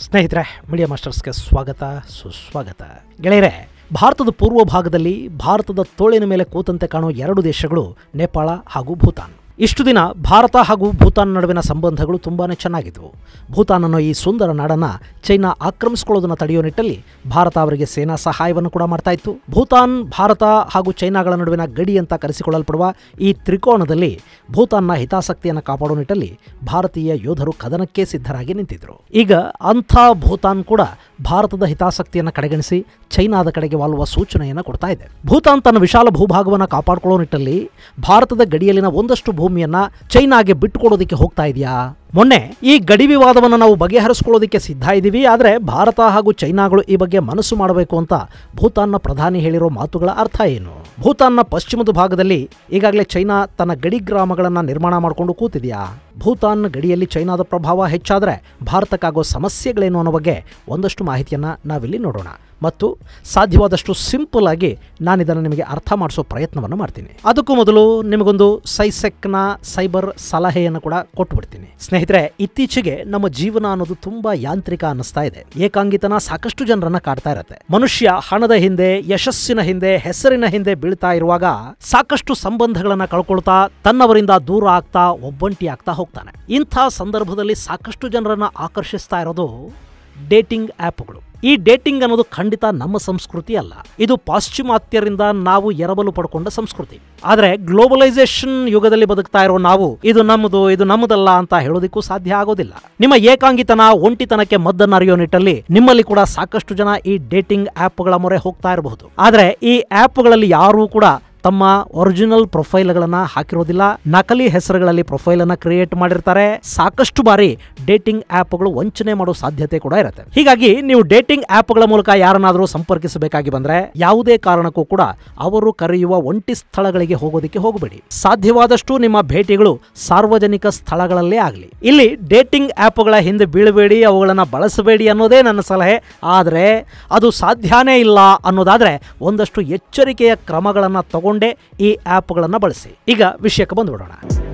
ಸ್ನೇಹಿತರೆ ಮೀಡಿಯಾ ಮಾಸ್ಟರ್ಸ್ಗೆ ಸ್ವಾಗತ ಸುಸ್ವಾಗತ ಗೆಳೆಯರೆ ಭಾರತದ ಪೂರ್ವ ಭಾಗದಲ್ಲಿ ಭಾರತದ ತೋಳಿನ ಮೇಲೆ ಕೂತಂತೆ ಕಾಣುವ ಎರಡು ದೇಶಗಳು ನೇಪಾಳ ಹಾಗೂ ಭೂತಾನ್ ಇಷ್ಟು ದಿನ ಭಾರತ ಹಾಗೂ ಭೂತಾನ್ ನಡುವಿನ ಸಂಬಂಧಗಳು ತುಂಬಾನೇ ಚೆನ್ನಾಗಿದ್ವು ಭೂತಾನ್ ಅನ್ನೋ ಈ ಸುಂದರ ನಾಡನ್ನ ಚೈನಾ ಆಕ್ರಮಿಸಿಕೊಳ್ಳೋದನ್ನು ತಡೆಯೋ ನಿಟ್ಟಲ್ಲಿ ಭಾರತ ಅವರಿಗೆ ಸೇನಾ ಸಹಾಯವನ್ನು ಕೂಡ ಮಾಡ್ತಾ ಇತ್ತು ಭೂತಾನ್ ಭಾರತ ಹಾಗೂ ಚೈನಾಗಳ ನಡುವಿನ ಗಡಿ ಅಂತ ಕರೆಸಿಕೊಳ್ಳಲ್ಪಡುವ ಈ ತ್ರಿಕೋಣದಲ್ಲಿ ಭೂತಾನ್ನ ಹಿತಾಸಕ್ತಿಯನ್ನು ಕಾಪಾಡೋ ನಿಟ್ಟಲ್ಲಿ ಭಾರತೀಯ ಯೋಧರು ಕದನಕ್ಕೆ ಸಿದ್ಧರಾಗಿ ನಿಂತಿದ್ರು ಈಗ ಅಂಥ ಭೂತಾನ್ ಕೂಡ ಭಾರತದ ಹಿತಾಸಕ್ತಿಯನ್ನು ಕಡೆಗಣಿಸಿ ಚೈನಾದ ಕಡೆಗೆ ವಾಲುವ ಸೂಚನೆಯನ್ನು ಕೊಡ್ತಾ ಇದೆ ಭೂತಾನ್ ತನ್ನ ವಿಶಾಲ ಭೂಭಾಗವನ್ನು ಕಾಪಾಡಿಕೊಳ್ಳೋ ನಿಟ್ಟಲ್ಲಿ ಭಾರತದ ಗಡಿಯಲ್ಲಿನ ಒಂದಷ್ಟು ಭೂಮಿಯನ್ನ ಚೈನಾಗೆ ಬಿಟ್ಟುಕೊಡೋದಕ್ಕೆ ಹೋಗ್ತಾ ಇದೆಯಾ ಮೊನ್ನೆ ಈ ಗಡಿ ವಿವಾದವನ್ನು ನಾವು ಬಗೆಹರಿಸ್ಕೊಳ್ಳೋದಕ್ಕೆ ಸಿದ್ಧ ಇದ್ದೀವಿ ಆದರೆ ಭಾರತ ಹಾಗೂ ಚೈನಾಗಳು ಈ ಬಗ್ಗೆ ಮನಸ್ಸು ಮಾಡಬೇಕು ಅಂತ ಭೂತಾನ್ನ ಪ್ರಧಾನಿ ಹೇಳಿರೋ ಮಾತುಗಳ ಅರ್ಥ ಏನು ಭೂತಾನ್ನ ಪಶ್ಚಿಮದ ಭಾಗದಲ್ಲಿ ಈಗಾಗಲೇ ಚೈನಾ ತನ್ನ ಗಡಿ ಗ್ರಾಮಗಳನ್ನು ನಿರ್ಮಾಣ ಮಾಡಿಕೊಂಡು ಕೂತಿದೆಯಾ ಭೂತಾನ್ ಗಡಿಯಲ್ಲಿ ಚೈನಾದ ಪ್ರಭಾವ ಹೆಚ್ಚಾದರೆ ಭಾರತಕ್ಕಾಗೋ ಸಮಸ್ಯೆಗಳೇನು ಅನ್ನೋ ಬಗ್ಗೆ ಒಂದಷ್ಟು ಮಾಹಿತಿಯನ್ನು ನಾವಿಲ್ಲಿ ನೋಡೋಣ ಮತ್ತು ಸಾಧ್ಯವಾದಷ್ಟು ಸಿಂಪಲ್ ಆಗಿ ನಾನು ಇದನ್ನು ನಿಮಗೆ ಅರ್ಥ ಮಾಡಿಸೋ ಪ್ರಯತ್ನವನ್ನು ಮಾಡ್ತೀನಿ ಅದಕ್ಕೂ ಮೊದಲು ನಿಮಗೊಂದು ಸೈಸೆಕ್ನ ಸೈಬರ್ ಸಲಹೆಯನ್ನು ಕೂಡ ಕೊಟ್ಟುಬಿಡ್ತೀನಿ ಸ್ನೇಹಿತರೆ ಇತ್ತೀಚೆಗೆ ನಮ್ಮ ಜೀವನ ಅನ್ನೋದು ತುಂಬಾ ಯಾಂತ್ರಿಕ ಅನ್ನಿಸ್ತಾ ಇದೆ ಏಕಾಂಗಿತನ ಸಾಕಷ್ಟು ಜನರನ್ನ ಕಾಡ್ತಾ ಇರತ್ತೆ ಮನುಷ್ಯ ಹಣದ ಹಿಂದೆ ಯಶಸ್ಸಿನ ಹಿಂದೆ ಹೆಸರಿನ ಹಿಂದೆ ಬೀಳ್ತಾ ಇರುವಾಗ ಸಾಕಷ್ಟು ಸಂಬಂಧಗಳನ್ನ ಕಳ್ಕೊಳ್ತಾ ತನ್ನವರಿಂದ ದೂರ ಆಗ್ತಾ ಒಬ್ಬಂಟಿ ಆಗ್ತಾ ಹೋಗ್ತಾನೆ ಇಂಥ ಸಂದರ್ಭದಲ್ಲಿ ಸಾಕಷ್ಟು ಜನರನ್ನ ಆಕರ್ಷಿಸ್ತಾ ಇರೋದು ಡೇಟಿಂಗ್ ಆ್ಯಪ್ಗಳು ಈ ಡೇಟಿಂಗ್ ಅನ್ನೋದು ಖಂಡಿತ ನಮ್ಮ ಸಂಸ್ಕೃತಿ ಅಲ್ಲ ಇದು ಪಾಶ್ಚಿಮಾತ್ಯರಿಂದ ನಾವು ಎರವಲು ಪಡ್ಕೊಂಡ ಸಂಸ್ಕೃತಿ ಆದರೆ ಗ್ಲೋಬಲೈಸೇಷನ್ ಯುಗದಲ್ಲಿ ಬದುಕ್ತಾ ಇರೋ ನಾವು ಇದು ನಮ್ಮದು ಇದು ನಮ್ಮದಲ್ಲ ಅಂತ ಹೇಳೋದಕ್ಕೂ ಸಾಧ್ಯ ಆಗೋದಿಲ್ಲ ನಿಮ್ಮ ಏಕಾಂಗಿತನ ಒಂಟಿತನಕ್ಕೆ ಮದ್ದನ್ನು ಅರಿಯೋ ನಿಟ್ಟಲ್ಲಿ ನಿಮ್ಮಲ್ಲಿ ಕೂಡ ಸಾಕಷ್ಟು ಜನ ಈ ಡೇಟಿಂಗ್ ಆ್ಯಪ್ಗಳ ಮೊರೆ ಹೋಗ್ತಾ ಇರಬಹುದು ಆದರೆ ಈ ಆ್ಯಪ್ಗಳಲ್ಲಿ ಯಾರೂ ಕೂಡ ತಮ್ಮ ಒರಿಜಿನಲ್ ಪ್ರೊಫೈಲ್ಗಳನ್ನ ಹಾಕಿರೋದಿಲ್ಲ ನಕಲಿ ಹೆಸರುಗಳಲ್ಲಿ ಪ್ರೊಫೈಲ್ ಅನ್ನ ಕ್ರಿಯೇಟ್ ಮಾಡಿರ್ತಾರೆ ಸಾಕಷ್ಟು ಬಾರಿ ಡೇಟಿಂಗ್ ಆ್ಯಪ್ಗಳು ವಂಚನೆ ಮಾಡೋ ಸಾಧ್ಯತೆ ಕೂಡ ಇರುತ್ತೆ ಹೀಗಾಗಿ ನೀವು ಡೇಟಿಂಗ್ ಆ್ಯಪ್ಗಳ ಮೂಲಕ ಯಾರನ್ನಾದರೂ ಸಂಪರ್ಕಿಸಬೇಕಾಗಿ ಬಂದ್ರೆ ಯಾವುದೇ ಕಾರಣಕ್ಕೂ ಕೂಡ ಅವರು ಕರೆಯುವ ಒಂಟಿ ಸ್ಥಳಗಳಿಗೆ ಹೋಗೋದಕ್ಕೆ ಹೋಗಬೇಡಿ ಸಾಧ್ಯವಾದಷ್ಟು ನಿಮ್ಮ ಭೇಟಿಗಳು ಸಾರ್ವಜನಿಕ ಸ್ಥಳಗಳಲ್ಲೇ ಆಗಲಿ ಇಲ್ಲಿ ಡೇಟಿಂಗ್ ಆ್ಯಪ್ಗಳ ಹಿಂದೆ ಬೀಳಬೇಡಿ ಅವುಗಳನ್ನು ಬಳಸಬೇಡಿ ಅನ್ನೋದೇ ನನ್ನ ಸಲಹೆ ಆದರೆ ಅದು ಸಾಧ್ಯನೇ ಇಲ್ಲ ಅನ್ನೋದಾದ್ರೆ ಒಂದಷ್ಟು ಎಚ್ಚರಿಕೆಯ ಕ್ರಮಗಳನ್ನು ತಗೊಂಡೇ ಈ ಆ್ಯಪ್ಗಳನ್ನು ಬಳಸಿ ಈಗ ವಿಷಯಕ್ಕೆ ಬಂದ್ಬಿಡೋಣ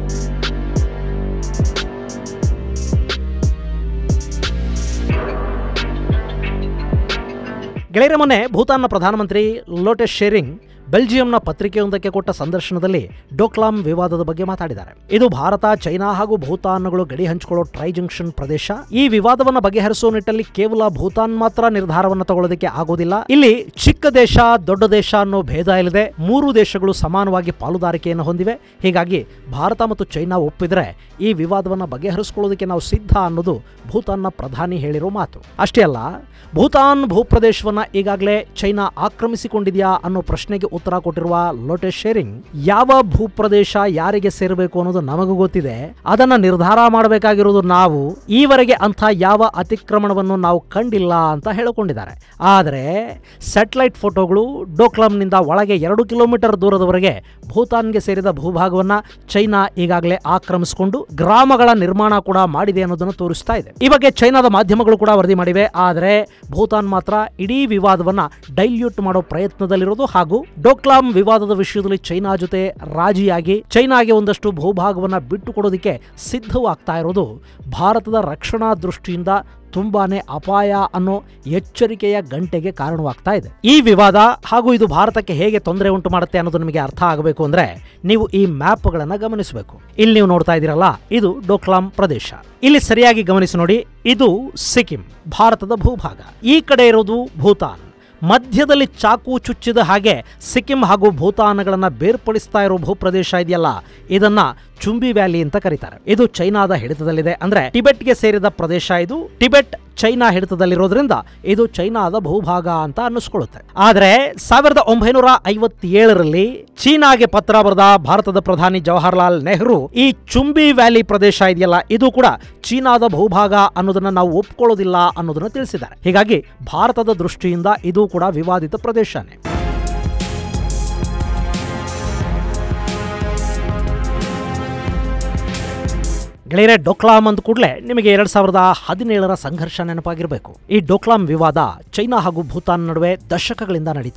ಗೆಳೆಯರ ಮೊನ್ನೆ ಭೂತಾನ್ನ ಪ್ರಧಾನಮಂತ್ರಿ ಲೋಟೆ ಶೇರಿಂಗ್ ಬೆಲ್ಜಿಯಂನ ಪತ್ರಿಕೆಯೊಂದಕ್ಕೆ ಕೊಟ್ಟ ಸಂದರ್ಶನದಲ್ಲಿ ಡೋಕ್ಲಾಮ್ ವಿವಾದದ ಬಗ್ಗೆ ಮಾತಾಡಿದ್ದಾರೆ ಇದು ಭಾರತ ಚೈನಾ ಹಾಗೂ ಭೂತಾನ್ಗಳು ಗಡಿ ಹಂಚಿಕೊಳ್ಳೋ ಟ್ರೈ ಜಂಕ್ಷನ್ ಪ್ರದೇಶ ಈ ವಿವಾದವನ್ನು ಬಗೆಹರಿಸುವ ನಿಟ್ಟಲ್ಲಿ ಕೇವಲ ಭೂತಾನ್ ಮಾತ್ರ ನಿರ್ಧಾರವನ್ನು ತಗೊಳ್ಳೋದಕ್ಕೆ ಆಗೋದಿಲ್ಲ ಇಲ್ಲಿ ಚಿಕ್ಕ ದೇಶ ದೊಡ್ಡ ದೇಶ ಅನ್ನೋ ಭೇದ ಇಲ್ಲದೆ ಮೂರು ದೇಶಗಳು ಸಮಾನವಾಗಿ ಪಾಲುದಾರಿಕೆಯನ್ನು ಹೊಂದಿವೆ ಹೀಗಾಗಿ ಭಾರತ ಮತ್ತು ಚೈನಾ ಒಪ್ಪಿದ್ರೆ ಈ ವಿವಾದವನ್ನು ಬಗೆಹರಿಸಿಕೊಳ್ಳೋದಕ್ಕೆ ನಾವು ಸಿದ್ಧ ಅನ್ನೋದು ಭೂತಾನ್ನ ಪ್ರಧಾನಿ ಹೇಳಿರೋ ಮಾತು ಅಷ್ಟೇ ಅಲ್ಲ ಭೂತಾನ್ ಭೂಪ್ರದೇಶವನ್ನ ಈಗಾಗಲೇ ಚೈನಾ ಆಕ್ರಮಿಸಿಕೊಂಡಿದೆಯಾ ಅನ್ನೋ ಪ್ರಶ್ನೆಗೆ ಉತ್ತರ ಕೊಟ್ಟಿರುವ ಲೋಟೆ ಶೇರಿಂಗ್ ಯಾವ ಭೂಪ್ರದೇಶ ಯಾರಿಗೆ ಸೇರಬೇಕು ಅನ್ನೋದು ನಮಗೂ ಗೊತ್ತಿದೆ ಅದನ್ನ ನಿರ್ಧಾರ ಮಾಡಬೇಕಾಗಿರೋದು ನಾವು ಈವರೆಗೆ ಅಂಥ ಯಾವ ಅತಿಕ್ರಮಣವನ್ನು ನಾವು ಕಂಡಿಲ್ಲ ಅಂತ ಹೇಳಿಕೊಂಡಿದ್ದಾರೆ ಆದರೆ ಸ್ಯಾಟಲೈಟ್ ಫೋಟೋಗಳು ಡೋಕ್ಲಾಮ್ನಿಂದ ಒಳಗೆ ಎರಡು ಕಿಲೋಮೀಟರ್ ದೂರದವರೆಗೆ ಭೂತಾನ್ಗೆ ಸೇರಿದ ಭೂಭಾಗವನ್ನ ಚೈನಾ ಈಗಾಗಲೇ ಆಕ್ರಮಿಸಿಕೊಂಡು ಗ್ರಾಮಗಳ ನಿರ್ಮಾಣ ಕೂಡ ಮಾಡಿದೆ ಅನ್ನೋದನ್ನು ತೋರಿಸ್ತಾ ಇದೆ ಈ ಬಗ್ಗೆ ಚೈನಾದ ಮಾಧ್ಯಮಗಳು ಕೂಡ ವರದಿ ಮಾಡಿವೆ ಆದರೆ ಭೂತಾನ್ ಮಾತ್ರ ಇಡೀ ವಿವಾದವನ್ನ ಡೈಲ್ಯೂಟ್ ಮಾಡೋ ಪ್ರಯತ್ನದಲ್ಲಿರೋದು ಹಾಗೂ ಡೋಕ್ಲಾಮ್ ವಿವಾದದ ವಿಷಯದಲ್ಲಿ ಚೈನಾ ಜೊತೆ ರಾಜಿಯಾಗಿ ಚೈನಾಗೆ ಒಂದಷ್ಟು ಭೂಭಾಗವನ್ನ ಬಿಟ್ಟುಕೊಡೋದಕ್ಕೆ ಸಿದ್ಧವಾಗ್ತಾ ಇರೋದು ಭಾರತದ ರಕ್ಷಣಾ ದೃಷ್ಟಿಯಿಂದ ತುಂಬಾನೇ ಅಪಾಯ ಅನ್ನೋ ಎಚ್ಚರಿಕೆಯ ಗಂಟೆಗೆ ಕಾರಣವಾಗ್ತಾ ಇದೆ ಈ ವಿವಾದ ಹಾಗೂ ಇದು ಭಾರತಕ್ಕೆ ಹೇಗೆ ತೊಂದರೆ ಉಂಟು ಮಾಡುತ್ತೆ ಅನ್ನೋದು ನಿಮಗೆ ಅರ್ಥ ಆಗಬೇಕು ಅಂದ್ರೆ ನೀವು ಈ ಮ್ಯಾಪ್ಗಳನ್ನು ಗಮನಿಸಬೇಕು ಇಲ್ಲಿ ನೀವು ನೋಡ್ತಾ ಇದ್ದೀರಲ್ಲ ಇದು ಡೋಕ್ಲಾಮ್ ಪ್ರದೇಶ ಇಲ್ಲಿ ಸರಿಯಾಗಿ ಗಮನಿಸಿ ನೋಡಿ ಇದು ಸಿಕ್ಕಿಂ ಭಾರತದ ಭೂಭಾಗ ಈ ಕಡೆ ಇರೋದು ಭೂತಾನ್ ಮಧ್ಯದಲ್ಲಿ ಚಾಕು ಚುಚ್ಚಿದ ಹಾಗೆ ಸಿಕ್ಕಿಂ ಹಾಗೂ ಭೂತಾನ್ಗಳನ್ನ ಬೇರ್ಪಡಿಸ್ತಾ ಇರೋ ಭೂಪ್ರದೇಶ ಇದೆಯಲ್ಲ ಇದನ್ನ ಚುಂಬಿ ವ್ಯಾಲಿ ಅಂತ ಕರೀತಾರೆ ಇದು ಚೈನಾದ ಹಿಡಿತದಲ್ಲಿದೆ ಅಂದ್ರೆ ಟಿಬೆಟ್ಗೆ ಸೇರಿದ ಪ್ರದೇಶ ಇದು ಟಿಬೆಟ್ ಚೈನಾ ಹಿಡಿತದಲ್ಲಿರೋದ್ರಿಂದ ಇದು ಚೈನಾದ ಭೂಭಾಗ ಅಂತ ಅನ್ನಿಸ್ಕೊಳ್ಳುತ್ತೆ ಆದರೆ ಸಾವಿರದ ಒಂಬೈನೂರ ಐವತ್ತೇಳರಲ್ಲಿ ಚೀನಾಗೆ ಪತ್ರ ಬರೆದ ಭಾರತದ ಪ್ರಧಾನಿ ಜವಾಹರ್ಲಾಲ್ ನೆಹರು ಈ ಚುಂಬಿ ವ್ಯಾಲಿ ಪ್ರದೇಶ ಇದೆಯಲ್ಲ ಇದು ಕೂಡ ಚೀನಾದ ಭೂಭಾಗ ಅನ್ನೋದನ್ನ ನಾವು ಒಪ್ಕೊಳ್ಳೋದಿಲ್ಲ ಅನ್ನೋದನ್ನ ತಿಳಿಸಿದ್ದಾರೆ ಹೀಗಾಗಿ ಭಾರತದ ದೃಷ್ಟಿಯಿಂದ ಇದು ಕೂಡ ವಿವಾದಿತ ಪ್ರದೇಶನೇ ಗೆಳೆಯರೆ ಡೋಕ್ಲಾಮ್ ಅಂದ ಕೂಡಲೇ ನಿಮಗೆ ಎರಡ್ ಸಾವಿರದ ಹದಿನೇಳರ ಸಂಘರ್ಷ ನೆನಪಾಗಿರಬೇಕು ಈ ಡೋಕ್ಲಾಮ್ ವಿವಾದ ಚೈನಾ ಹಾಗೂ ಭೂತಾನ್ ನಡುವೆ ದಶಕಗಳಿಂದ ನಡೀತಾ ಇದೆ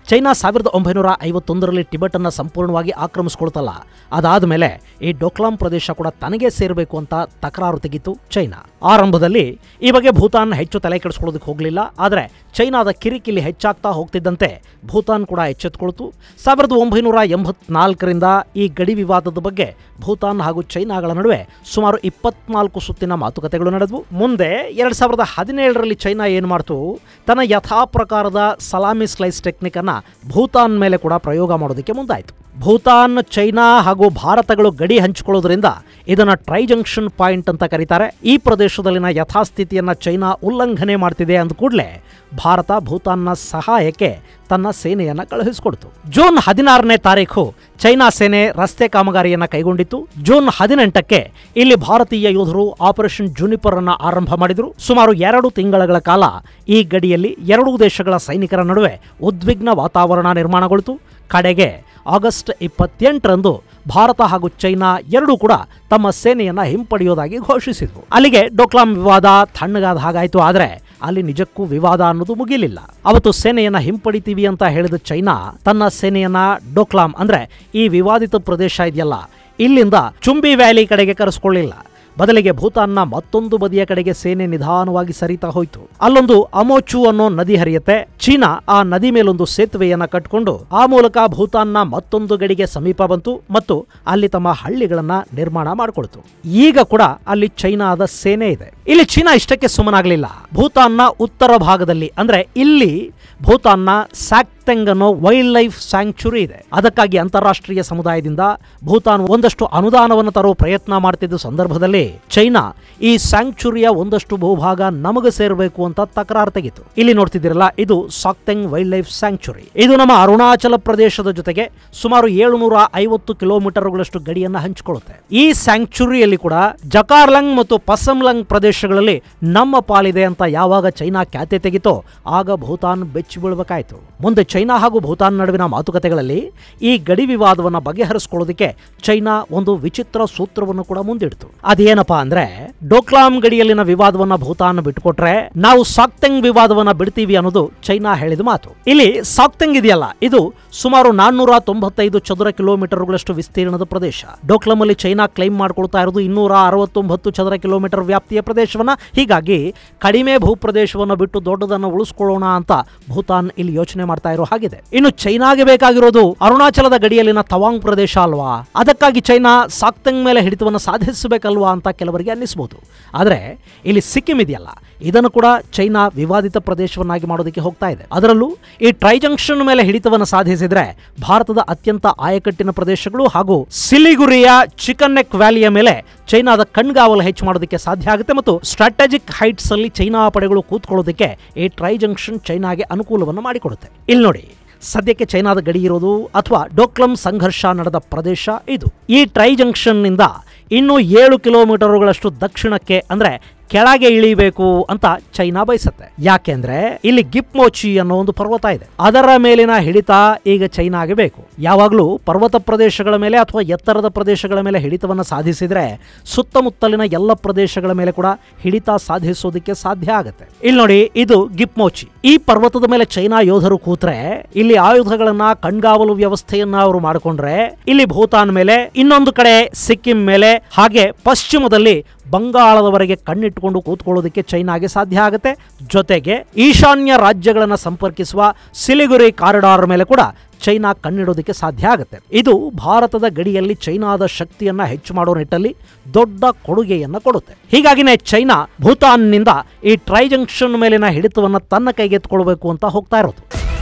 ಚೈನಾ ಸಾವಿರದ ಒಂಬೈನೂರ ಐವತ್ತೊಂದರಲ್ಲಿ ಟಿಬೆಟ್ ಅನ್ನ ಸಂಪೂರ್ಣವಾಗಿ ಆಕ್ರಮಿಸ್ಕೊಳ್ತಲ್ಲ ಅದಾದ ಮೇಲೆ ಈ ಡೋಕ್ಲಾಂ ಪ್ರದೇಶ ಕೂಡ ತನಗೆ ಸೇರಬೇಕು ಅಂತ ತಕರಾರು ತೆಗಿತು ಚೈನಾ ಆರಂಭದಲ್ಲಿ ಈ ಬಗ್ಗೆ ಭೂತಾನ್ ಹೆಚ್ಚು ತಲೆ ಕೆಡಿಸ್ಕೊಳ್ಳೋದಕ್ಕೆ ಹೋಗಲಿಲ್ಲ ಆದರೆ ಚೈನಾದ ಕಿರಿಕಿಲಿ ಹೆಚ್ಚಾಗ್ತಾ ಹೋಗ್ತಿದ್ದಂತೆ ಭೂತಾನ್ ಕೂಡ ಎಚ್ಚೆತ್ತುಕೊಳ್ತು ಸಾವಿರದ ಒಂಬೈನೂರ ಎಂಬತ್ನಾಲ್ಕರಿಂದ ಈ ಗಡಿ ವಿವಾದದ ಬಗ್ಗೆ ಭೂತಾನ್ ಹಾಗೂ ಚೈನಾಗಳ ನಡುವೆ ಸುಮಾರು ಇಪ್ಪತ್ನಾಲ್ಕು ಸುತ್ತಿನ ಮಾತುಕತೆಗಳು ನಡೆದವು ಮುಂದೆ ಎರಡ್ ಸಾವಿರದ ಹದಿನೇಳರಲ್ಲಿ ಚೈನಾ ಏನು ಮಾಡ್ತು ತನ್ನ ಯಥಾ ಪ್ರಕಾರದ ಸಲಾಮಿ ಸ್ಲೈಸ್ ಟೆಕ್ನಿಕ್ ಅನ್ನ ಭೂತಾನ್ ಮೇಲೆ ಕೂಡ ಪ್ರಯೋಗ ಮಾಡೋದಕ್ಕೆ ಮುಂದಾಯಿತು ಭೂತಾನ್ ಚೈನಾ ಹಾಗೂ ಭಾರತಗಳು ಗಡಿ ಹಂಚಿಕೊಳ್ಳೋದ್ರಿಂದ ಇದನ್ನ ಟ್ರೈ ಜಂಕ್ಷನ್ ಪಾಯಿಂಟ್ ಅಂತ ಕರೀತಾರೆ ಈ ಪ್ರದೇಶದಲ್ಲಿನ ಯಥಾಸ್ಥಿತಿಯನ್ನ ಚೈನಾ ಉಲ್ಲಂಘನೆ ಮಾಡ್ತಿದೆ ಅಂದ ಕೂಡಲೇ ಭಾರತ ಭೂತಾನ್ನ ಸಹಾಯಕ್ಕೆ ತನ್ನ ಸೇನೆಯನ್ನ ಕಳುಹಿಸಿಕೊಡ್ತು ಜೂನ್ ಹದಿನಾರನೇ ತಾರೀಕು ಚೈನಾ ಸೇನೆ ರಸ್ತೆ ಕಾಮಗಾರಿಯನ್ನ ಕೈಗೊಂಡಿತ್ತು ಜೂನ್ ಹದಿನೆಂಟಕ್ಕೆ ಇಲ್ಲಿ ಭಾರತೀಯ ಯೋಧರು ಆಪರೇಷನ್ ಜುನಿಪರ್ ಅನ್ನ ಆರಂಭ ಮಾಡಿದರು ಸುಮಾರು ಎರಡು ತಿಂಗಳ ಕಾಲ ಈ ಗಡಿಯಲ್ಲಿ ಎರಡೂ ದೇಶಗಳ ಸೈನಿಕರ ನಡುವೆ ಉದ್ವಿಗ್ನ ವಾತಾವರಣ ನಿರ್ಮಾಣಗೊಳಿತು ಕಡೆಗೆ ಆಗಸ್ಟ್ ಇಪ್ಪತ್ತೆಂಟರಂದು ಭಾರತ ಹಾಗೂ ಚೈನಾ ಎರಡೂ ಕೂಡ ತಮ್ಮ ಸೇನೆಯನ್ನ ಹಿಂಪಡೆಯೋದಾಗಿ ಘೋಷಿಸಿದ್ವು ಅಲ್ಲಿಗೆ ಡೋಕ್ಲಾಂ ವಿವಾದ ತಣ್ಣಗಾದ ಹಾಗಾಯಿತು ಆದರೆ ಅಲ್ಲಿ ನಿಜಕ್ಕೂ ವಿವಾದ ಅನ್ನೋದು ಮುಗಿಲಿಲ್ಲ ಅವತ್ತು ಸೇನೆಯನ್ನ ಹಿಂಪಡಿತೀವಿ ಅಂತ ಹೇಳಿದ ಚೈನಾ ತನ್ನ ಸೇನೆಯನ್ನ ಡೋಕ್ಲಾಂ ಅಂದ್ರೆ ಈ ವಿವಾದಿತ ಪ್ರದೇಶ ಇದೆಯಲ್ಲ ಇಲ್ಲಿಂದ ಚುಂಬಿ ವ್ಯಾಲಿ ಕಡೆಗೆ ಕರೆಸ್ಕೊಳ್ಳಿಲ್ಲ ಬದಲಿಗೆ ಭೂತಾನ್ನ ಮತ್ತೊಂದು ಬದಿಯ ಕಡೆಗೆ ಸೇನೆ ನಿಧಾನವಾಗಿ ಸರಿತಾ ಹೋಯಿತು ಅಲ್ಲೊಂದು ಅಮೋಚು ಅನ್ನೋ ನದಿ ಹರಿಯುತ್ತೆ ಚೀನಾ ಆ ನದಿ ಮೇಲೊಂದು ಸೇತುವೆಯನ್ನ ಕಟ್ಕೊಂಡು ಆ ಮೂಲಕ ಭೂತಾನ್ನ ಮತ್ತೊಂದು ಗಡಿಗೆ ಸಮೀಪ ಬಂತು ಮತ್ತು ಅಲ್ಲಿ ತಮ್ಮ ಹಳ್ಳಿಗಳನ್ನ ನಿರ್ಮಾಣ ಮಾಡಿಕೊಳ್ತು ಈಗ ಕೂಡ ಅಲ್ಲಿ ಚೈನಾದ ಸೇನೆ ಇದೆ ಇಲ್ಲಿ ಚೀನಾ ಇಷ್ಟಕ್ಕೆ ಸುಮ್ಮನಾಗಲಿಲ್ಲ ಭೂತಾನ್ನ ಉತ್ತರ ಭಾಗದಲ್ಲಿ ಅಂದ್ರೆ ಇಲ್ಲಿ ಭೂತಾನ್ನ ಸ್ಯಾಕ್ಟೆಂಗ್ ಅನ್ನೋ ವೈಲ್ಡ್ ಲೈಫ್ ಸ್ಯಾಂಕ್ಚುರಿ ಇದೆ ಅದಕ್ಕಾಗಿ ಅಂತಾರಾಷ್ಟ್ರೀಯ ಸಮುದಾಯದಿಂದ ಭೂತಾನ್ ಒಂದಷ್ಟು ಅನುದಾನವನ್ನು ತರೋ ಪ್ರಯತ್ನ ಮಾಡ್ತಿದ್ದ ಸಂದರ್ಭದಲ್ಲಿ ಚೈನಾ ಈ ಸ್ಯಾಂಕ್ಚುರಿಯ ಒಂದಷ್ಟು ಭೂಭಾಗ ನಮಗೆ ಸೇರಬೇಕು ಅಂತ ತಕರಾರು ತೆಗಿತು ಇಲ್ಲಿ ನೋಡ್ತಿದ್ದೀರಲ್ಲ ಇದು ಸಾಕ್ಟೆಂಗ್ ವೈಲ್ಡ್ ಲೈಫ್ ಸ್ಯಾಂಕ್ಚುರಿ ಇದು ನಮ್ಮ ಅರುಣಾಚಲ ಪ್ರದೇಶದ ಜೊತೆಗೆ ಸುಮಾರು ಏಳುನೂರ ಐವತ್ತು ಕಿಲೋಮೀಟರ್ಗಳಷ್ಟು ಗಡಿಯನ್ನ ಹಂಚಿಕೊಳ್ಳುತ್ತೆ ಈ ಸ್ಯಾಂಕ್ಚುರಿಯಲ್ಲಿ ಕೂಡ ಜಕಾರ್ಲಂಗ್ ಮತ್ತು ಪಸಂಲಂಗ್ ಪ್ರದೇಶಗಳಲ್ಲಿ ನಮ್ಮ ಪಾಲಿದೆ ಅಂತ ಯಾವಾಗ ಚೈನಾ ಖ್ಯಾತೆ ತೆಗಿತೋ ಆಗ ಭೂತಾನ್ ಬೆಚ್ಚಿ ಬೀಳ್ಬೇಕಾಯ್ತು ಮುಂದೆ ಚೈನಾ ಹಾಗೂ ಭೂತಾನ್ ನಡುವಿನ ಮಾತುಕತೆಗಳಲ್ಲಿ ಈ ಗಡಿ ವಿವಾದವನ್ನು ಬಗೆಹರಿಸಿಕೊಳ್ಳೋದಕ್ಕೆ ಚೈನಾ ಒಂದು ವಿಚಿತ್ರ ಸೂತ್ರವನ್ನು ಕೂಡ ಮುಂದಿಡ್ತು ಅದೇನಪ್ಪಾ ಅಂದ್ರೆ ಡೋಕ್ಲಾಂ ಗಡಿಯಲ್ಲಿನ ವಿವಾದವನ್ನ ಭೂತಾನ್ ಬಿಟ್ಟುಕೊಟ್ರೆ ನಾವು ಸಾಕ್ತೆಂಗ್ ವಿವಾದವನ್ನ ಬಿಡ್ತೀವಿ ಅನ್ನೋದು ಚೈನಾ ಹೇಳಿದ ಮಾತು ಇಲ್ಲಿ ಸಾಕ್ತೆಂಗ್ ಇದೆಯಲ್ಲ ಇದು ಸುಮಾರು ನಾನ್ನೂರ ತೊಂಬತ್ತೈದು ಚದುರ ಕಿಲೋಮೀಟರ್ಗಳಷ್ಟು ವಿಸ್ತೀರ್ಣದ ಪ್ರದೇಶ ಡೋಕ್ಲಾಂ ಅಲ್ಲಿ ಚೈನಾ ಕ್ಲೈಮ್ ಮಾಡ್ಕೊಳ್ತಾ ಇರೋದು ಇನ್ನೂರ ಅರವತ್ತೊಂಬತ್ತು ಚದರ ಕಿಲೋಮೀಟರ್ ವ್ಯಾಪ್ತಿಯ ಪ್ರದೇಶವನ್ನ ಹೀಗಾಗಿ ಕಡಿಮೆ ಭೂಪ್ರದೇಶವನ್ನು ಬಿಟ್ಟು ದೊಡ್ಡದನ್ನು ಉಳಿಸ್ಕೊಳ್ಳೋಣ ಅಂತ ಭೂತಾನ್ ಇಲ್ಲಿ ಯೋಚನೆ ಮಾಡ್ತಾ ಇರೋ ಹಾಗಿದೆ ಇನ್ನು ಚೈನಾಗೆ ಬೇಕಾಗಿರೋದು ಅರುಣಾಚಲದ ಗಡಿಯಲ್ಲಿನ ತವಾಂಗ್ ಪ್ರದೇಶ ಅಲ್ವಾ ಅದಕ್ಕಾಗಿ ಚೈನಾ ಸಾಕ್ತೆಂಗ್ ಮೇಲೆ ಹಿಡಿತವನ್ನು ಸಾಧಿಸಬೇಕಲ್ವಾ ಅಂತ ಕೆಲವರಿಗೆ ಅನ್ನಿಸಬಹುದು ಆದರೆ ಇಲ್ಲಿ ಸಿಕ್ಕಿಂ ಇದೆಯಲ್ಲ ಇದನ್ನು ಕೂಡ ಚೈನಾ ವಿವಾದಿತ ಪ್ರದೇಶವನ್ನಾಗಿ ಮಾಡೋದಕ್ಕೆ ಹೋಗ್ತಾ ಇದೆ ಅದರಲ್ಲೂ ಈ ಟ್ರೈ ಜಂಕ್ಷನ್ ಮೇಲೆ ಹಿಡಿತವನ್ನು ಸಾಧಿಸಿದ್ರೆ ಭಾರತದ ಅತ್ಯಂತ ಆಯಕಟ್ಟಿನ ಪ್ರದೇಶಗಳು ಹಾಗೂ ಸಿಲಿಗುರಿಯ ಚಿಕನ್ ನೆಕ್ ವ್ಯಾಲಿಯ ಮೇಲೆ ಚೈನಾದ ಕಣ್ಗಾವಲು ಹೆಚ್ಚು ಮಾಡೋದಕ್ಕೆ ಸಾಧ್ಯ ಆಗುತ್ತೆ ಮತ್ತು ಸ್ಟ್ರಾಟಜಿಕ್ ಹೈಟ್ಸ್ ಅಲ್ಲಿ ಚೈನಾ ಪಡೆಗಳು ಕೂತ್ಕೊಳ್ಳೋದಕ್ಕೆ ಈ ಟ್ರೈ ಜಂಕ್ಷನ್ ಚೈನಾಗೆ ಅನುಕೂಲವನ್ನು ಮಾಡಿಕೊಡುತ್ತೆ ಇಲ್ಲಿ ನೋಡಿ ಸದ್ಯಕ್ಕೆ ಚೈನಾದ ಗಡಿ ಇರೋದು ಅಥವಾ ಡೋಕ್ಲಂ ಸಂಘರ್ಷ ನಡೆದ ಪ್ರದೇಶ ಇದು ಈ ಟ್ರೈ ಜಂಕ್ಷನ್ನಿಂದ ಇನ್ನೂ ಏಳು ಕಿಲೋಮೀಟರ್ಗಳಷ್ಟು ದಕ್ಷಿಣಕ್ಕೆ ಅಂದ್ರೆ ಕೆಳಗೆ ಇಳಿಬೇಕು ಅಂತ ಚೈನಾ ಬಯಸುತ್ತೆ ಯಾಕೆಂದ್ರೆ ಇಲ್ಲಿ ಗಿಪ್ಮೋಚಿ ಅನ್ನೋ ಒಂದು ಪರ್ವತ ಇದೆ ಅದರ ಮೇಲಿನ ಹಿಡಿತ ಈಗ ಚೈನಾಗೆ ಬೇಕು ಯಾವಾಗಲೂ ಪರ್ವತ ಪ್ರದೇಶಗಳ ಮೇಲೆ ಅಥವಾ ಎತ್ತರದ ಪ್ರದೇಶಗಳ ಮೇಲೆ ಹಿಡಿತವನ್ನು ಸಾಧಿಸಿದ್ರೆ ಸುತ್ತಮುತ್ತಲಿನ ಎಲ್ಲ ಪ್ರದೇಶಗಳ ಮೇಲೆ ಕೂಡ ಹಿಡಿತ ಸಾಧಿಸೋದಕ್ಕೆ ಸಾಧ್ಯ ಆಗುತ್ತೆ ಇಲ್ಲಿ ನೋಡಿ ಇದು ಗಿಪ್ಮೋಚಿ ಈ ಪರ್ವತದ ಮೇಲೆ ಚೈನಾ ಯೋಧರು ಕೂತ್ರೆ ಇಲ್ಲಿ ಆಯುಧಗಳನ್ನ ಕಣ್ಗಾವಲು ವ್ಯವಸ್ಥೆಯನ್ನ ಅವರು ಮಾಡಿಕೊಂಡ್ರೆ ಇಲ್ಲಿ ಭೂತಾನ್ ಮೇಲೆ ಇನ್ನೊಂದು ಕಡೆ ಸಿಕ್ಕಿಂ ಮೇಲೆ ಹಾಗೆ ಪಶ್ಚಿಮದಲ್ಲಿ ಬಂಗಾಳದವರೆಗೆ ಕಣ್ಣಿಟ್ಟುಕೊಂಡು ಕೂತ್ಕೊಳ್ಳೋದಕ್ಕೆ ಚೈನಾಗೆ ಸಾಧ್ಯ ಆಗುತ್ತೆ ಜೊತೆಗೆ ಈಶಾನ್ಯ ರಾಜ್ಯಗಳನ್ನು ಸಂಪರ್ಕಿಸುವ ಸಿಲಿಗುರಿ ಕಾರಿಡಾರ್ ಮೇಲೆ ಕೂಡ ಚೈನಾ ಕಣ್ಣಿಡೋದಕ್ಕೆ ಸಾಧ್ಯ ಆಗುತ್ತೆ ಇದು ಭಾರತದ ಗಡಿಯಲ್ಲಿ ಚೈನಾದ ಶಕ್ತಿಯನ್ನ ಹೆಚ್ಚು ಮಾಡೋ ನಿಟ್ಟಲ್ಲಿ ದೊಡ್ಡ ಕೊಡುಗೆಯನ್ನ ಕೊಡುತ್ತೆ ಹೀಗಾಗಿನೇ ಚೈನಾ ಭೂತಾನ್ನಿಂದ ಈ ಟ್ರೈ ಜಂಕ್ಷನ್ ಮೇಲಿನ ಹಿಡಿತವನ್ನ ತನ್ನ ಕೈಗೆತ್ಕೊಳ್ಬೇಕು ಅಂತ ಹೋಗ್ತಾ ಇರೋದು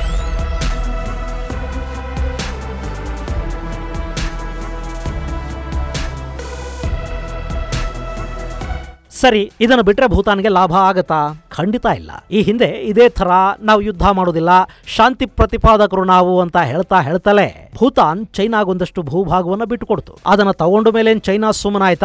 ಸರಿ ಇದನ್ನು ಬಿಟ್ರೆ ಭೂತಾನ್ಗೆ ಲಾಭ ಆಗತ್ತಾ ಖಂಡಿತ ಇಲ್ಲ ಈ ಹಿಂದೆ ಇದೇ ಥರ ನಾವು ಯುದ್ಧ ಮಾಡೋದಿಲ್ಲ ಶಾಂತಿ ಪ್ರತಿಪಾದಕರು ನಾವು ಅಂತ ಹೇಳ್ತಾ ಹೇಳ್ತಲೇ ಭೂತಾನ್ ಚೈನಾಗೊಂದಷ್ಟು ಭೂಭಾಗವನ್ನು ಬಿಟ್ಟುಕೊಡ್ತು ಅದನ್ನ ತಗೊಂಡ ಮೇಲೆ ಚೈನಾ ಸುಮ್ಮನಾಯ್ತಾ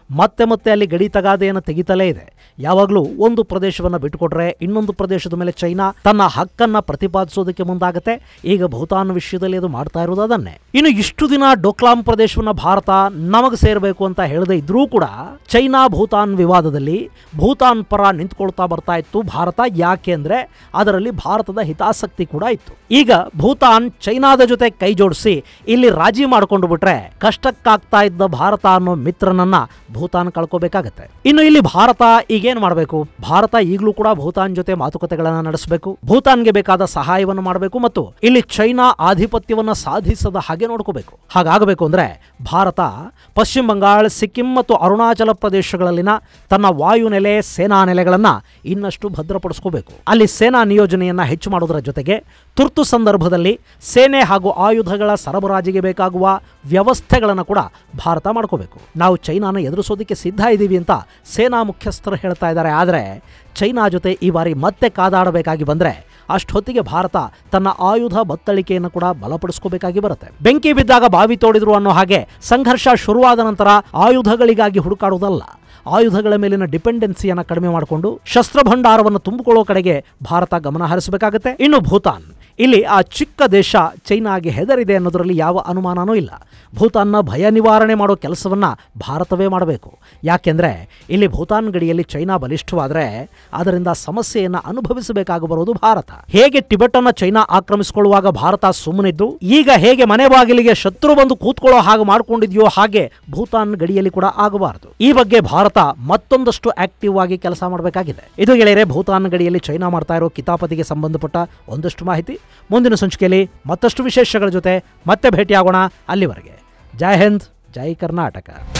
ಮತ್ತೆ ಮತ್ತೆ ಅಲ್ಲಿ ಗಡಿ ತಗಾದೆಯನ್ನು ತೆಗಿತಲೇ ಇದೆ ಯಾವಾಗಲೂ ಒಂದು ಪ್ರದೇಶವನ್ನು ಬಿಟ್ಟುಕೊಟ್ರೆ ಇನ್ನೊಂದು ಪ್ರದೇಶದ ಮೇಲೆ ಚೈನಾ ತನ್ನ ಹಕ್ಕನ್ನ ಪ್ರತಿಪಾದಿಸೋದಕ್ಕೆ ಮುಂದಾಗತ್ತೆ ಈಗ ಭೂತಾನ್ ವಿಷಯದಲ್ಲಿ ಅದು ಮಾಡ್ತಾ ಇರೋದು ಅದನ್ನೇ ಇನ್ನು ಇಷ್ಟು ದಿನ ಡೋಕ್ಲಾಂ ಪ್ರದೇಶವನ್ನ ಭಾರತ ನಮಗೆ ಸೇರಬೇಕು ಅಂತ ಹೇಳದೇ ಇದ್ರೂ ಕೂಡ ಚೈನಾ ಭೂತಾನ್ ವಿವಾದದಲ್ಲಿ ಭೂತಾನ್ ಪರ ನಿಂತ್ಕೊಳ್ತಾ ಬರ್ತಾ ಇತ್ತು ಭಾರತ ಯಾಕೆ ಅಂದ್ರೆ ಅದರಲ್ಲಿ ಭಾರತದ ಹಿತಾಸಕ್ತಿ ಕೂಡ ಇತ್ತು ಈಗ ಭೂತಾನ್ ಚೈನಾದ ಜೊತೆ ಕೈ ಜೋಡಿಸಿ ಇಲ್ಲಿ ರಾಜಿ ಮಾಡಿಕೊಂಡು ಬಿಟ್ರೆ ಕಷ್ಟಕ್ಕಾಗ್ತಾ ಇದ್ದ ಭಾರತ ಅನ್ನೋ ಮಿತ್ರನನ್ನ ಭೂತಾನ್ ಕಳ್ಕೋಬೇಕಾಗತ್ತೆ ಇನ್ನು ಇಲ್ಲಿ ಭಾರತ ಈಗೇನ್ ಮಾಡಬೇಕು ಭಾರತ ಈಗಲೂ ಕೂಡ ಭೂತಾನ್ ಜೊತೆ ಮಾತುಕತೆಗಳನ್ನ ನಡೆಸಬೇಕು ಭೂತಾನ್ಗೆ ಬೇಕಾದ ಸಹಾಯವನ್ನು ಮಾಡಬೇಕು ಮತ್ತು ಇಲ್ಲಿ ಚೈನಾ ಆಧಿಪತ್ಯವನ್ನ ಸಾಧಿಸದ ಹಾಗೆ ನೋಡ್ಕೋಬೇಕು ಹಾಗಾಗಬೇಕು ಅಂದ್ರೆ ಭಾರತ ಪಶ್ಚಿಮ ಬಂಗಾಳ ಸಿಕ್ಕಿಂ ಮತ್ತು ಅರುಣಾಚಲ ಪ್ರದೇಶಗಳಲ್ಲಿನ ತನ್ನ ವಾಯುನೆಲೆ ಸೇನಾ ನೆಲೆಗಳನ್ನ ಇನ್ನಷ್ಟು ಭದ್ರಪಡಿಸ್ಕೋಬೇಕು ಅಲ್ಲಿ ಸೇನಾ ನಿಯೋಜನೆಯನ್ನ ಹೆಚ್ಚು ಮಾಡೋದರ ಜೊತೆಗೆ ತುರ್ತು ಸಂದರ್ಭದಲ್ಲಿ ಸೇನೆ ಹಾಗೂ ಆಯುಧಗಳ ಸರಬರಾಜಿಗೆ ಬೇಕಾಗುವ ವ್ಯವಸ್ಥೆಗಳನ್ನು ಕೂಡ ಭಾರತ ಮಾಡ್ಕೋಬೇಕು ನಾವು ಚೈನಾನ ಎದುರಿಸೋದಕ್ಕೆ ಸಿದ್ಧ ಇದ್ದೀವಿ ಅಂತ ಸೇನಾ ಮುಖ್ಯಸ್ಥರು ಹೇಳ್ತಾ ಇದ್ದಾರೆ ಆದರೆ ಚೈನಾ ಜೊತೆ ಈ ಬಾರಿ ಮತ್ತೆ ಕಾದಾಡಬೇಕಾಗಿ ಬಂದ್ರೆ ಅಷ್ಟೊತ್ತಿಗೆ ಭಾರತ ತನ್ನ ಆಯುಧ ಬತ್ತಳಿಕೆಯನ್ನು ಕೂಡ ಬಲಪಡಿಸ್ಕೋಬೇಕಾಗಿ ಬರುತ್ತೆ ಬೆಂಕಿ ಬಿದ್ದಾಗ ಬಾವಿ ತೋಡಿದ್ರು ಅನ್ನೋ ಹಾಗೆ ಸಂಘರ್ಷ ಶುರುವಾದ ನಂತರ ಆಯುಧಗಳಿಗಾಗಿ ಹುಡುಕಾಡುವುದಲ್ಲ ಆಯುಧಗಳ ಮೇಲಿನ ಡಿಪೆಂಡೆನ್ಸಿಯನ್ನು ಕಡಿಮೆ ಮಾಡಿಕೊಂಡು ಶಸ್ತ್ರಭಂಡಾರವನ್ನು ತುಂಬಿಕೊಳ್ಳೋ ಕಡೆಗೆ ಭಾರತ ಗಮನ ಹರಿಸಬೇಕಾಗುತ್ತೆ ಇನ್ನು ಭೂತಾನ್ ಇಲ್ಲಿ ಆ ಚಿಕ್ಕ ದೇಶ ಚೈನಾಗೆ ಹೆದರಿದೆ ಅನ್ನೋದರಲ್ಲಿ ಯಾವ ಅನುಮಾನನೂ ಇಲ್ಲ ಭೂತಾನ್ನ ಭಯ ನಿವಾರಣೆ ಮಾಡೋ ಕೆಲಸವನ್ನ ಭಾರತವೇ ಮಾಡಬೇಕು ಯಾಕೆಂದ್ರೆ ಇಲ್ಲಿ ಭೂತಾನ್ ಗಡಿಯಲ್ಲಿ ಚೈನಾ ಬಲಿಷ್ಠವಾದರೆ ಅದರಿಂದ ಸಮಸ್ಯೆಯನ್ನ ಅನುಭವಿಸಬೇಕಾಗಿ ಬರೋದು ಭಾರತ ಹೇಗೆ ಟಿಬೆಟ್ ಅನ್ನ ಚೈನಾ ಆಕ್ರಮಿಸಿಕೊಳ್ಳುವಾಗ ಭಾರತ ಸುಮ್ಮನಿದ್ದು ಈಗ ಹೇಗೆ ಮನೆ ಬಾಗಿಲಿಗೆ ಶತ್ರು ಬಂದು ಕೂತ್ಕೊಳ್ಳೋ ಹಾಗೆ ಮಾಡ್ಕೊಂಡಿದ್ಯೋ ಹಾಗೆ ಭೂತಾನ್ ಗಡಿಯಲ್ಲಿ ಕೂಡ ಆಗಬಾರದು ಈ ಬಗ್ಗೆ ಭಾರತ ಮತ್ತೊಂದಷ್ಟು ಆಕ್ಟಿವ್ ಆಗಿ ಕೆಲಸ ಮಾಡಬೇಕಾಗಿದೆ ಇದು ಗೆಳೆಯರೆ ಭೂತಾನ್ ಗಡಿಯಲ್ಲಿ ಚೈನಾ ಮಾಡ್ತಾ ಇರೋ ಕಿತಾಪತಿಗೆ ಸಂಬಂಧಪಟ್ಟ ಒಂದಷ್ಟು ಮಾಹಿತಿ ಮುಂದಿನ ಸಂಚಿಕೆಯಲ್ಲಿ ಮತ್ತಷ್ಟು ವಿಶೇಷಗಳ ಜೊತೆ ಮತ್ತೆ ಭೇಟಿಯಾಗೋಣ ಅಲ್ಲಿವರೆಗೆ ಜೈ ಹಿಂದ್ ಜೈ ಕರ್ನಾಟಕ